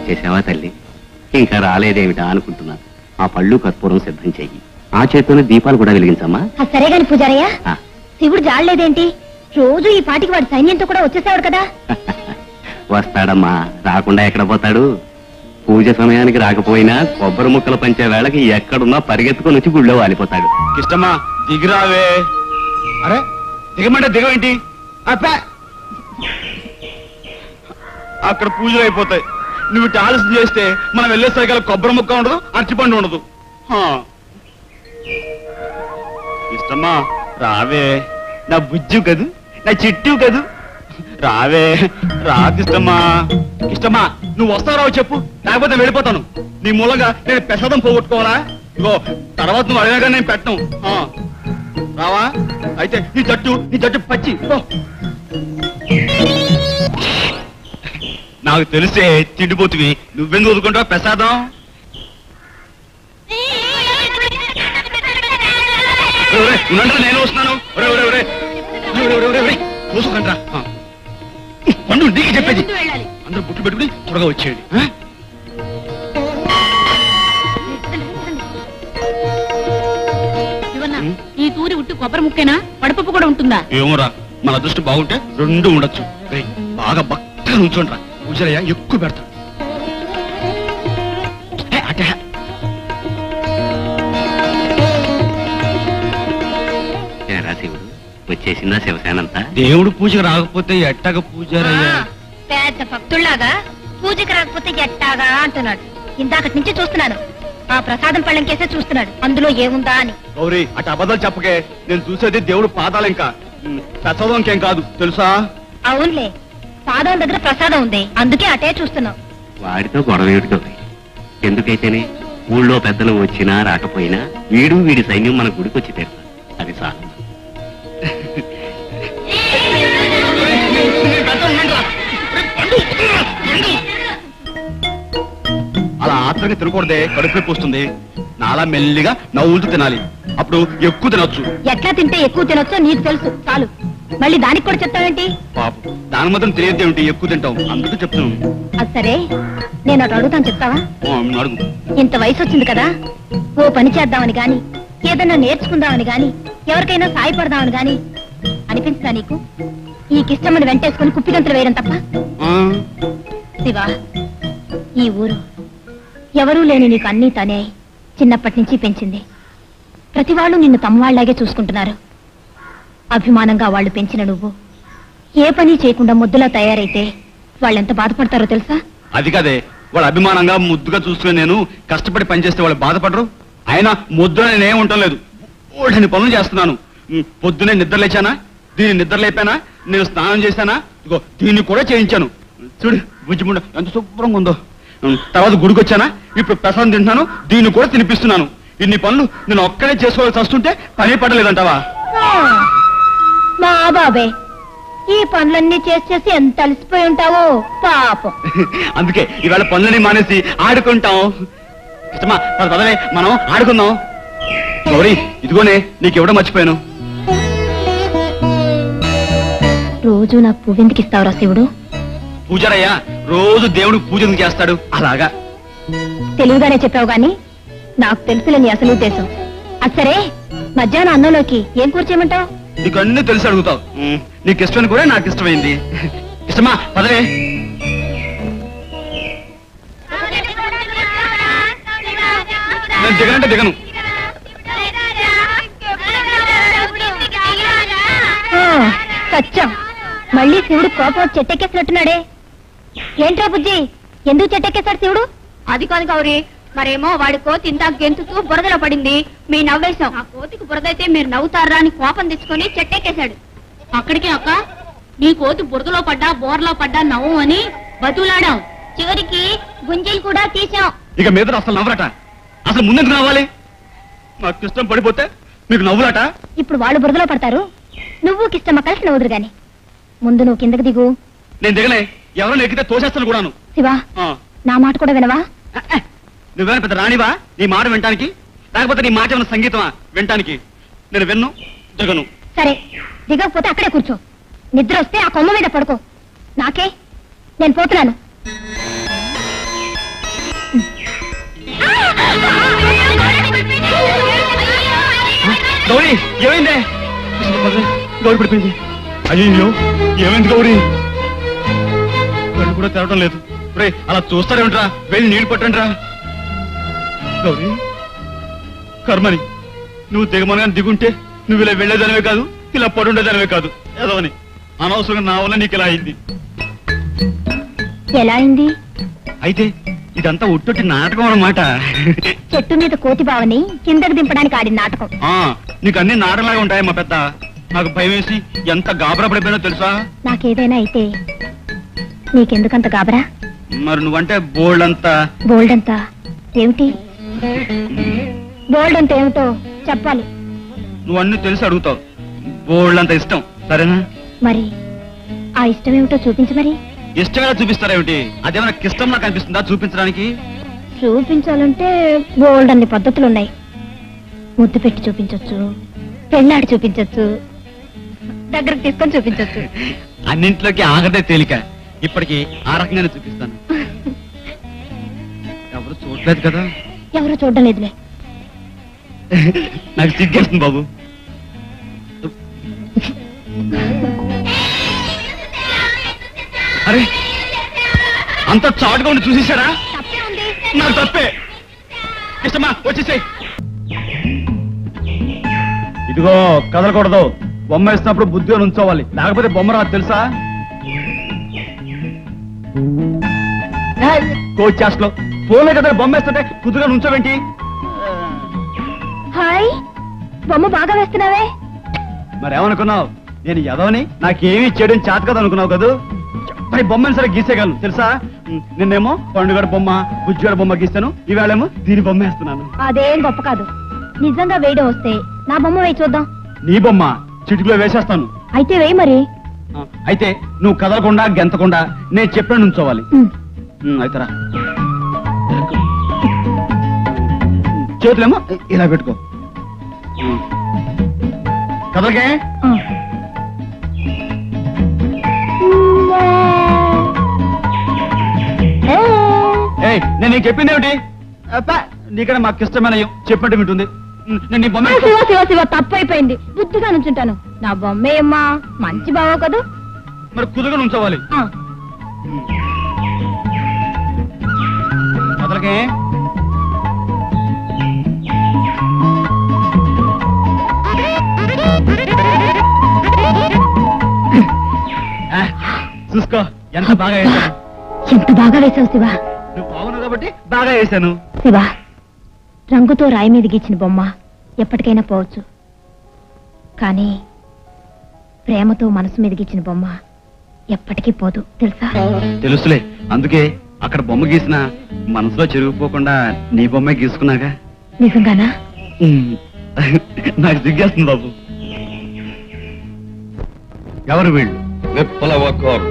వచ్చేసావా తల్లి ఇంకా రాలేదేమిటా అనుకుంటున్నాను ఆ పళ్ళు కర్పూరం సిద్ధం చెయ్యి ఆ చేతితోనే దీపాలు కూడా వెలిగించమ్మా అది సరే గాని పూజారయ్య ఆ, శివుడు జాడలేదేంటి రోజు ఈ పాటికి వాడి సైన్యంతో కూడా వచ్చేసాడు కదా వస్తాడమ్మా రాకుండా ఎక్కడ పోతాడు పూజ సమయానికి రాకపోయినా కొబ్బరి ముక్కలు పంచే వేళకి ఎక్కడున్నా పరిగెత్తుకొని వచ్చి గుళ్ళో వాలిపోతాడు ఇష్టమా దిగిరావే అరే దిగమంటే దిగవేంటి అప్పా అక్కడ పూజలు అయిపోతాయి నువ్వు ఇటు ఆలస్యం చేస్తే మనం వెళ్ళేసరికి కొబ్బరి ముక్క ఉండదు అరటిపండు ఉండదు హా. ఇష్టమా రావే నా బుజ్జు కదూ నా చిట్టు కదూ రావే రాకిష్టమా ఇష్టమా నువ్వు వస్తావు రావు చెప్పు లేకపోతే వెళ్ళిపోతాను నీ మూలంగా నేను పెసదం పోగొట్టుకోవాలా ఇగో తర్వాత నువ్వు అడిగాగా నేను పెట్టను ఆ. రావా అయితే నీ జట్టు నీ జట్టు పచ్చి పో. నాకు తెలిసే తిండిపోతువి నువ్వెందుకు వదుకుంటావు ప్రసాదం ఒరే, ఒరే, ఉండండి, నేను వస్తున్నాను ఒరే ఒరే ఒరే ఒరే, ఒరే, ఒరే, ఒరే, చూసుకుంటా పండు నీకు చెప్పేది అందరూ బుట్లు పెట్టుకుని త్వరగా వచ్చేయండి ఆ? శివన్న ఈ తూరి ఉట్టి కొబ్బరి ముక్కేనా పడపప్పు కూడా ఉంటుందా ఏమోరా మన అదృష్టం బాగుంటే రెండు ఉండొచ్చు రేయ్, బాగా బక్కగా నుంచోండిరా పూజలయ్య ఎక్కువ పెడతాడు ఏ, అటే. ఏరా శివుడు వచ్చేసిందా శివసేనంతా దేవుడు పూజకు రాకపోతే ఎట్టగ పూజారయ్యా పెద్ద భక్తుల్లాగా పూజకి రాకపోతే ఎట్టాగా అంటున్నాడు ఇందాకటి నుంచి చూస్తున్నాను ఆ ప్రసాదం పళ్ళం కేసే చూస్తున్నాడు అందులో ఏముందా అని గౌరీ అటు అబద్ధాలు చెప్పకే నేను చూసేది దేవుడు పాదాలు ఇంకా ప్రసాదం ఇంకేం కాదు తెలుసా అవునులే పాదం దగ్గర ప్రసాదం ఉంది అందుకే అటే చూస్తున్నాం వాడితో గొడవ ఏమిటితో ఎందుకైతేనే ఊళ్ళో పెద్దలు వచ్చినా రాకపోయినా వీడు వీడి సైన్యం మన గుడికొచ్చి తీరుతారు అది చాలు అలా ఆత్రంగా తినకూడదే కడుపు నొప్పి వస్తుంది నాలా మెల్లిగా నవ్వులతో తినాలి అప్పుడు ఎక్కువ తినొచ్చు ఎట్లా తింటే ఎక్కువ తినొచ్చో నీకు తెలుసు చాలు మళ్ళీ దానికి కూడా చెప్తావేంటి పాపం దాని మాత్రం తెలియదు ఏమిటి ఎక్కువ తింటాం అందుకు చెప్తున్నాను అది సరే నేను అటు అడుగుతాను చెప్తావా ఆ, అడుగు ఇంత వయసు వచ్చింది కదా ఓ పని చేద్దామని గాని ఏదన్నా నేర్చుకుందామని గాని ఎవరికైనా సాయపడదామని గాని అనిపించదా నీకు ఈ కిష్టమ్మని వెంటేసుకుని కుప్పిగంతులు వేయడం తప్ప ఆ, శివా ఈ ఊరు ఎవరూ లేని నీకు అన్నీ తనే చిన్నప్పటి నుంచి పెంచింది ప్రతి వాళ్ళు నిన్ను తమ్మవాళ్లాగే చూసుకుంటున్నారు అభిమానంగా వాళ్ళు పెంచిన నువ్వు ఏ పని చేయకుండా ముద్దులా తయారైతే వాళ్ళెంత బాధపడతారో తెలుసా అది కదే వాళ్ళు అభిమానంగా ముద్దుగా చూసుకుని నేను కష్టపడి పనిచేస్తే వాళ్ళు బాధపడరు అయినా ముద్దున నేనేం ఉండటం లేదు ఓడని పనులు చేస్తున్నాను ఉమ్, పొద్దునే నిద్ర లేచానా దీన్ని నిద్ర లేపానా నేను స్నానం చేశానా ఇగో దీన్ని కూడా చేయించాను చూడు బుజ్జిముండ ఎంత శుభ్రంగా ఉందో ఉమ్, తర్వాత గుడికి వచ్చానా ఇప్పుడు ప్రసాదం తింటున్నాను దీన్ని కూడా తినిపిస్తున్నాను ఇన్ని పనులు నేను ఒక్కడే చేసుకోవాల్సి వస్తుంటే పని పడలేదంటావా ఆ, మా బాబే ఈ పనులన్నీ చేసి చేసి ఎంత అలసిపోయి ఉంటావో పాపం అందుకే ఈవేళ పనులని మానేసి ఆడుకుంటాం ఇష్టమా పద పదవే మనం ఆడుకుందాం గౌరీ ఇదిగోనే నీకు ఇవ్వడం మర్చిపోయాను రోజు నాకు పువ్వెందుకు ఇస్తావురా శివుడు పూజారయ్య రోజు దేవుడు పూజ ఎందుకు చేస్తాడు అలాగా తెలివిగానే చెప్పావు గాని నాకు తెలుసులే నీ అసలు ఉద్దేశం అది సరే మధ్యాహ్నం అన్నంలోకి ఏం కూర చేయమంటావు నీకు అన్ని తెలిసి అడుగుతావు ఉమ్, నీకు ఇష్టమైన కూడా నాకు ఇష్టమైంది ఇష్టమా పదవే నేను దిగనంటే దిగను సత్యం మళ్ళీ శివుడు కోపం వచ్చి చెట్టెక్కేసినట్టున్నాడే ఏంట్రా బుజ్జి ఎందుకు చెట్టెక్కేశాడు శివుడు అది కాదు గౌరీ మరేమో వాడి కోతి ఇందాక గెంతుతూ బురదలో పడింది మీ నవ్వేశాం ఆ కోతికి బురదైతే మీరు నవ్వుతారా అని కోపం తెచ్చుకొని చెట్టెక్కేశాడు అక్కడికి అక్క నీ కోతి బురదలో పడ్డా బోర్లో పడ్డా నవ్వు అని బతులాడాం చివరికి గుంజీలు కూడా తీసాం ఇక మీద అసలు నవ్వరట అసలు ముందెందుకు నవ్వాలి నాకు ఇష్టం పడిపోతే మీకు నవ్వులట ఇప్పుడు వాళ్ళు బురదలో పడతారు నువ్వు కిష్టమ్మ కలిసి నవ్వుదురు గాని ముందు నువ్వు కిందకి దిగు నేను దిగలే ఎవరైనా ఎక్కితే తోసేస్తాను కూడాను శివా ఆ. నా మాట కూడా వినవా నువ్వేమైనా పెద్ద రాణివా నీ మాట వినటానికి లేకపోతే నీ మాట ఏమైనా సంగీతమా వినటానికి నేను విన్ను దిగను సరే దిగకపోతే అక్కడే కూర్చో నిద్ర వస్తే ఆ కొమ్మ మీద పడుకో నాకే నేను పోతున్నాను గౌరీ ఏమైందే గౌరీ పడిపోయింది అయ్యో ఏమైంది గౌరీ కళ్ళు కూడా తెరవడం లేదు రే అలా చూస్తారేమిట్రా వెళ్ళి నీళ్లు పట్టండి రా గౌరీ కర్మని నువ్వు దిగమనగా దిగుంటే నువ్వు ఇలా వెళ్ళేదానివే కాదు ఇలా పడుండేదానివే కాదు ఏదో అని అనవసరంగా నా వల్ల నీకు ఇలా అయింది ఎలా అయింది అయితే ఇదంతా ఉట్టొట్టి నాటకం అన్నమాట చెట్టు మీద కోతి బావని కిందకు దింపడానికి ఆడిన నాటకం ఆ, నీకు అన్ని నాటలాగా ఉంటాయి మా పెద్ద నాకు భయం వేసి ఎంత గాబరా పడిపోయినా తెలుసా నాకేదైనా అయితే నీకెందుకంత గాబరా మరి నువ్వంటే బోల్డ్ అంతా బోల్డ్ అంతా ఏమిటి బోల్డ్ అంతా ఏమిటో చెప్పాలి నువ్వు అన్ని తెలిసి అడుగుతావు బోల్డ్ అంత ఇష్టం సరేనా మరి ఆ ఇష్టం ఏమిటో చూపించు మరి ఇష్టంగా చూపిస్తారేమిటి అదేమైనా ఇష్టం నాకు అనిపిస్తుందా చూపించడానికి చూపించాలంటే బోల్డ్ అన్ని పద్ధతులు ఉన్నాయి ముద్దు పెట్టి చూపించొచ్చు పెళ్ళాడి చూపించొచ్చు దగ్గరకు తీసుకొని చూపించొచ్చు అన్నింటిలోకి ఆగదే తేలిక ఇప్పటికి ఆ రకంగానే చూపిస్తాను ఎవరు చూడలేదు కదా ఎవరు చూడడం లేదులే నాకు సిగ్గేస్తుంది బాబు అరే అంత చాటుగా ఉండి చూసేశారా నాకు తప్పే ఇష్టమా వచ్చేసాయి ఇదిగో కదలకూడదు బొమ్మ వేసినప్పుడు బుద్ధిగా ఉంచోవాలి లేకపోతే బొమ్మ రాదు తెలుసా కోచ్ చేస్తలో ఫోన్లో కదా బొమ్మ వేస్తుంటే కుదురుగా నుంచోవేంటి హాయ్ బొమ్మ బాగా వేస్తున్నావే మరేమనుకున్నావు నేను ఎదవని నాకేమీ చేయడం చేత కదా అనుకున్నావు కదా చెప్పని బొమ్మని సరే గీసేయగలను తెలుసా ఉమ్, నిన్నేమో పండుగడ బొమ్మ బుజ్జిగడ బొమ్మ గీస్తాను ఈవేళేమో దీని బొమ్మ వేస్తున్నాను అదేం గొప్ప కాదు నిజంగా వేయడం వస్తే నా బొమ్మ వేయి చూద్దాం నీ బొమ్మ చిటికలో వేసేస్తాను అయితే వేయి మరి ఆ, అయితే నువ్వు కదలకుండా గెంతకుండా నేను చెప్పిన నుంచోవాలి ఉమ్. ఉమ్, అయితే రా చేతులేమో ఇలా పెట్టుకో ఉమ్. కదలకే ఆ. ఏ. ఏయ్ నేను నీకు చెప్పింది ఏమిటి అబ్బా, నీకన్నా మాకు ఇష్టమైన చెప్పినట్టు వింటుంది ఉమ్, నేను నీ బొమ్మ ఆ, శివ శివ శివ తప్పు అయిపోయింది బుద్ధిగా నుంచుంటాను నా బొమ్మే అమ్మా మంచి బావ కదూ మరి కుదుగా ఉంచవాలి ఆ. కదలకే ఆ, చూసుకో ఎంత బాగా వేసాను ఎంత బాగా వేసావు శివ నువ్వు బాగున్నావు కాబట్టి బాగా వేసాను శివ రంగుతో రాయి మీద గీచిన బొమ్మ ఎప్పటికైనా పోవచ్చు కానీ ప్రేమతో మనసు మీద గీచిన బొమ్మ ఎప్పటికీ పోదు తెలుసా తెలుసులే అందుకే అక్కడ బొమ్మ గీసిన మనసులో చెరిగిపోకుండా నీ బొమ్మే గీసుకున్నాగా నిజంగానా ఉమ్, నాకు సిగ్గేస్తుంది బాబు ఎవరు వీళ్ళు విప్లవకారు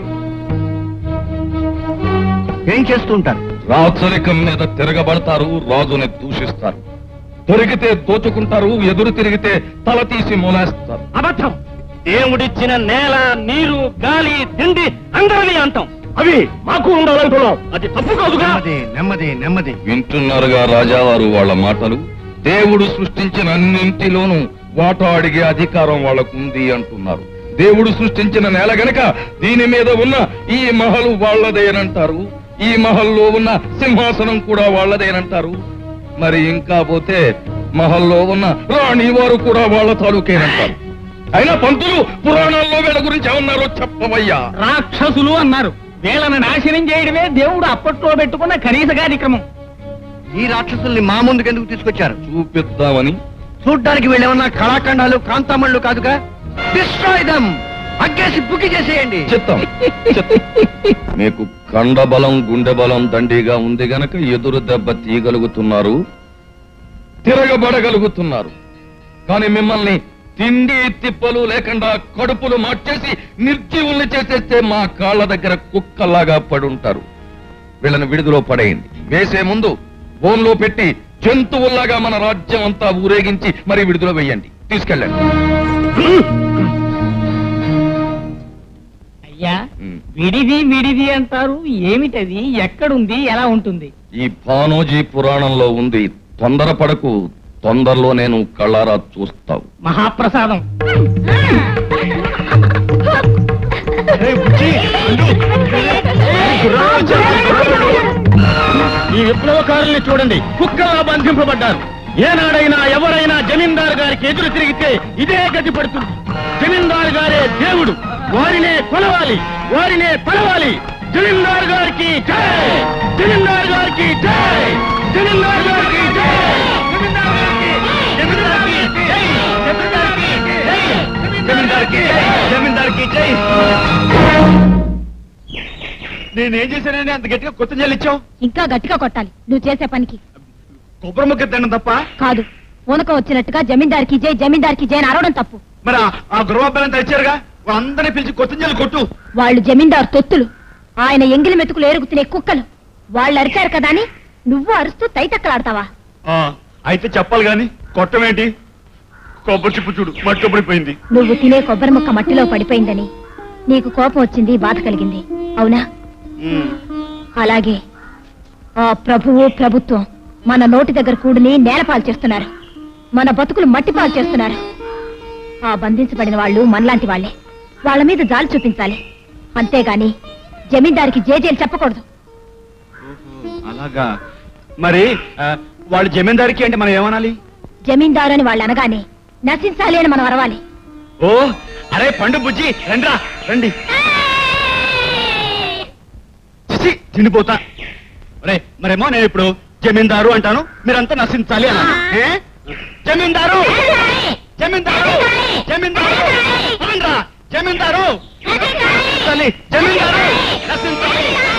ఏం చేస్తూ ఉంటారు రాచరికం మీద తిరగబడతారు రాజుని దూషిస్తారు దొరికితే దోచుకుంటారు ఎదురు తిరిగితే తల తీసి మూలేస్తారు అబద్ధం దేవుడిచ్చిన నేల నీరు గాలి తిండి అందరినీ అంటాం అవి మాకు ఉండాలంటున్నాం అది తప్పు కాదుగా నెమ్మది నెమ్మది వింటున్నారుగా రాజావారు వాళ్ళ మాటలు దేవుడు సృష్టించిన అన్నింటిలోనూ వాటా అడిగే అధికారం వాళ్ళకుంది అంటున్నారు దేవుడు సృష్టించిన నేల గనక దీని మీద ఉన్న ఈ మహలు వాళ్ళదేనంటారు ఈ మహల్లో ఉన్న సింహాసనం కూడా వాళ్ళదేనంటారు మరి ఇంకా పోతే మహల్లో ఉన్న రాణి వారు కూడా వాళ్ళ తాలూకేనంటారు అయినా పంతులు పురాణాల్లో వీళ్ళ గురించి ఏమన్నారో చెప్పవయ్యా రాక్షసులు అన్నారు వీళ్ళని నాశనం చేయడమే దేవుడు అప్పట్లో పెట్టుకున్న కనీస కార్యక్రమం ఈ రాక్షసుల్ని మా ముందుకు ఎందుకు తీసుకొచ్చారు చూపిద్దామని చూడ్డానికి వీళ్ళేమన్నా కళాఖండాలు కాంతామణులు కాదుగా డిస్ట్రాయ్ దమ్ అగ్గేసి బుక్కి చేసేయండి చిత్తం చిత్తం. మీకు కండ బలం గుండె బలం దండిగా ఉంది గనక ఎదురు దెబ్బ తీయగలుగుతున్నారు తిరగబడగలుగుతున్నారు కానీ మిమ్మల్ని తిండి తిప్పలు లేకుండా కడుపులు మార్చేసి నిర్జీవుల్ని చేసేస్తే మా కాళ్ళ దగ్గర కుక్కలాగా పడుంటారు వీళ్ళని విడుదల పడేయండి వేసే ముందు బోన్లో పెట్టి జంతువుల్లాగా మన రాజ్యం అంతా ఊరేగించి మరి విడుదల వేయండి తీసుకెళ్ళండి అయ్యా ఉమ్. విడిది విడిది అంటారు ఏమిటది ఎక్కడుంది ఎలా ఉంటుంది ఈ భానోజీ పురాణంలో ఉంది తొందరపడకు తొందరలో నేను కళ్ళారా చూస్తావు మహాప్రసాదం ఈ విప్లవకారుల్ని చూడండి కుక్కలా బంధింపబడ్డారు ఏనాడైనా ఎవరైనా జమీందారు గారికి ఎదురు తిరిగితే ఇదే గతి పడుతుంది జమీందారు గారే దేవుడు వారినే కొలవాలి వారినే కొలవాలి జమీందారు గారికి జై జమీందారు గారికి జై జమీందారు గారికి జై జమీందారు గారికి జమీందారు గారికి జై జమీందారు గారికి జై జమీందారుకి జై నేనేం చేశానని అంత గట్టిగా కొత్త చెల్లిచ్చావు ఇంకా గట్టిగా కొట్టాలి నువ్వు చేసే పనికి కొబ్బరి ముక్క తినడం తప్ప కాదు పూనక వచ్చినట్టుగా జమీందార్కి జై జమీందార్కి జై అని అరవడం తప్పు మరి ఆ- ఆ గృహబలం తెచ్చారుగా అందరినీ పిలిచి కొత్త చెల్లి కొట్టు వాళ్ళు జమీందారు తొత్తులు ఆయన ఎంగిలి మెతుకులు ఏరుకు తినే కుక్కలు వాళ్ళు అరిచారు కదా అని నువ్వు అరుస్తూ తైతక్కలాడతావా ఆ, అయితే చెప్పాలి గాని కొట్టమేంటి కొబ్బరి చిప్పు చూడు మట్టి పడిపోయింది నువ్వు తినే కొబ్బరి ముక్క మట్టిలో పడిపోయిందని నీకు కోపం వచ్చింది బాధ కలిగింది అవునా అలాగే ఆ ప్రభువు ప్రభుత్వం మన నోటి దగ్గర కూడిని నేలపాలు చేస్తున్నారు మన బతుకులు మట్టిపాలు చేస్తున్నారు ఆ బంధించబడిన వాళ్ళు మనలాంటి వాళ్ళే వాళ్ళ మీద జాలి చూపించాలి అంతేగాని జమీందారికి జేజేలు చెప్పకూడదు అలాగా మరి ఆ, వాళ్ళు జమీందారికి అంటే మనం ఏమనాలి జమీందారు అని వాళ్ళు అనగానే నశించాలి అని మనం అరవాలి ఓ అరే పండు బుజ్జి రండ్రా రండి చిచి, తిండిపోతా అరే మరేమో నేను ఇప్పుడు జమీందారు అంటాను మీరంతా నశించాలి అన్నాను ఏ? జమీందారు జమీందారు జమీందారు రండ్రా, జమీందారు నశించాలి జమీందారు నశించాలి